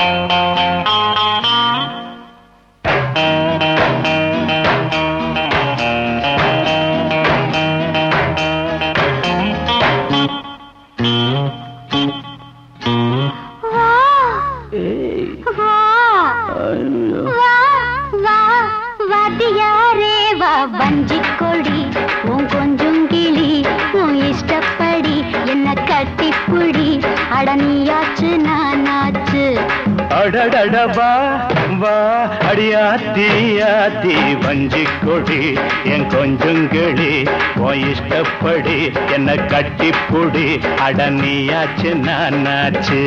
வா ஏய் வா ஐயோ. வா வா வாத்தியாரே வா வஞ்சி கொடி உன் கொஞ்சம் கிளி உன் இஷ்டப்படி என்ன கட்டிப்புடி அடனியாச்சு நானாச்சு அடடட வா வா அடியாத்தி ஆத்தி வஞ்சி கொடி என் கொஞ்சங்களி உன் இஷ்டப்படி என்ன கட்டிப்புடி அடனியாச்சு நானாச்சு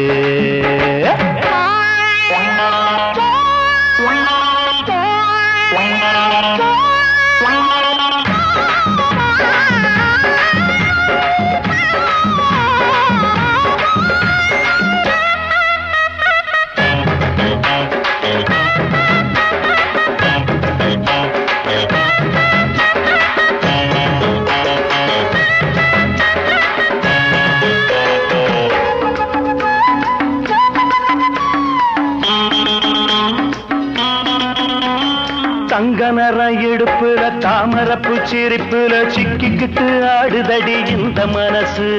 தங்க நிற இடுப்புல தாமரப்பு சிரிப்புல சிக்கிக்கிட்டு ஆடுதடி இந்த மனசு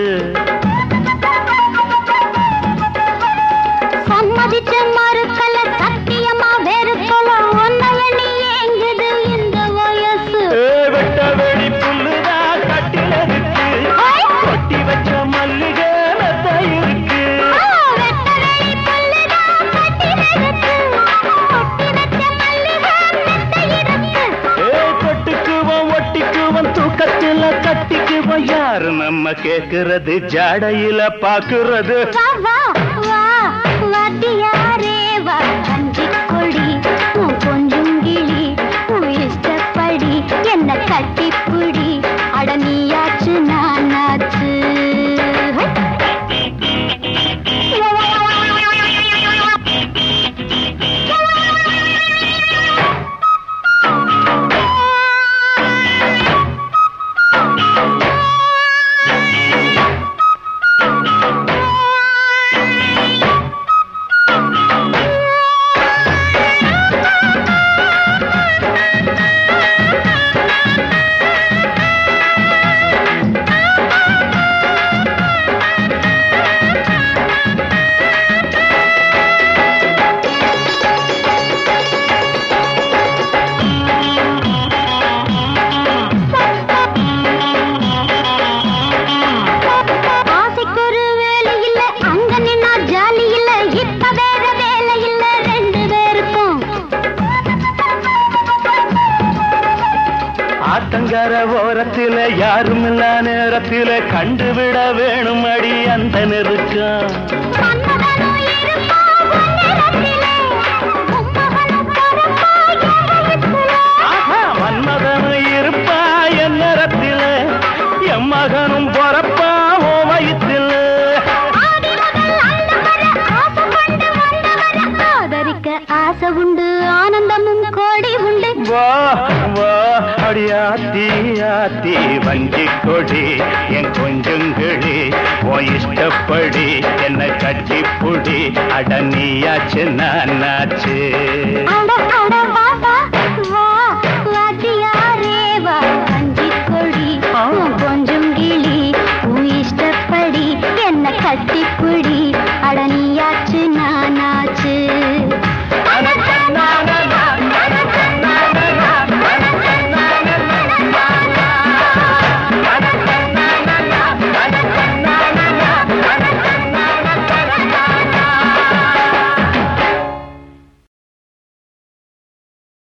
சம்மதிச்ச மறுக்கல சத்தியமா வெறுக்கல ஒன்ன எண்ணி ஏங்குது இந்த வயசு ஏ, வெட்ட வெளி புல்லுதா கட்டில இருக்கு கொட்டி வச்ச மல்லிகை மெத்த இருக்கு ஆ, வெட்ட வெளி புல்லுதான் கட்டிலிருக்கு. கொட்டி வச்ச மல்லிகை மெத்தை இருக்கு. ஏ, கொட்டுக்குவன் ஒட்டிக்குவன் தூக்கத்துல கட்டிக்குவன் யாரு நம்ம கேக்குறது ஜாடையில பாக்குறது வா வா வா வாத்தியாரே வா அஞ்சி கொடி உன் கொஞ்சம் கிளி உன் இஷ்டப்படி என்ன கட்டிப்புடி அடனியாச்சு நானாச்சு ஆசைக்கொரு வேலை இல்ல அங்க நின்னா ஜாலி இல்ல இப்ப வேற வேலை இல்ல ரெண்டு பேருக்கும் ஆத்தங்கர ஓரத்தில யாரும் இல்ல நேரத்தில கண்டுவிட வேணும் அடி அந்த நெருக்கம் மன்மதனும் இருப்பா உன்னிடத்திலே, உம்மகனும் பிறப்பா என் ஆஹா, மன்மதனும் இருப்பா என் நேரத்தில என் மகனும் பொறப்பா ஓ வயிற்றில் ஆதி முதல் அண்டம் வரை ஆசை கொண்டு வந்தவரை ஆதரிக்க ஆசை உண்டு ஆனந்தமும் கோடி உண்டு வா வா அடியாத்தி ஆத்தி வஞ்சி கொடி என் கொஞ்சங்களி உன் இஷ்டப்படி என்ன கட்டிப்புடி அடனியாச்சு நானாச்சு அட